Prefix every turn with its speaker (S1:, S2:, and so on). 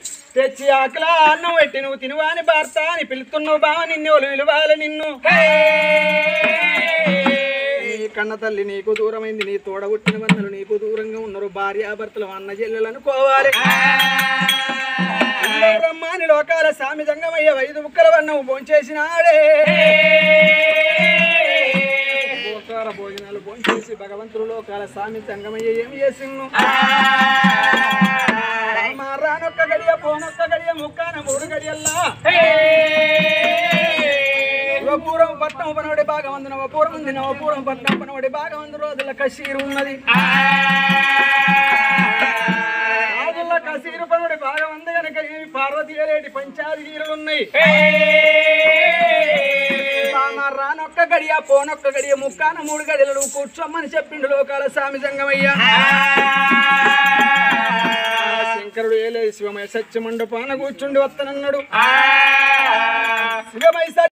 S1: తెచ్చి ఆకలా అన్నం పెట్టి నువ్వు తినువాని భర్త అని పిలుస్తున్నావు బావ నిన్ను ఒలు విలువాలి నిన్ను నీ కన్న తల్లి నీకు దూరమైంది నీ తోడ పుట్టిన వందలు నీకు దూరంగా ఉన్నారు భార్యాభర్తలు అన్న చెల్లెలు అనుకోవాలి ఇందో బ్రహ్మాని లోకాల సామి జంగమయ్య వైదు ముక్కల వన్నము భోంచేసినాడే భోకాల భోజనాలు భోంచేసి భగవంతుడు లోకాల సామి జంగమయ్య ఏమి చేసిండు రానొక్క గడియ పోనొక్క గడియ ముక్కాన మూడు గడియల్లా నవపూరం పట్నం పనవడి భాగం అందు నవపూరం ఉంది నవపూరం పట్నం పనవడి భాగం అందు రోజుల కసీరు ఉన్నది రోజుల కసీరు పనవడి భాగం ఉంది కనుక ఈ పార్వతీ లేటి పంచాయతీరులు ఉన్నాయి మామ రానొక్క గడియ పోనొక్క గడియ ముక్కాన మూడు గడియలు కూర్చోమ్మని చెప్పిండు లోకాల సామి సంగమయ్య శంకరుడు ఏలే శివమయ సత్యమండపాన కూర్చుండి వత్తనన్నాడు శివమయ సత్య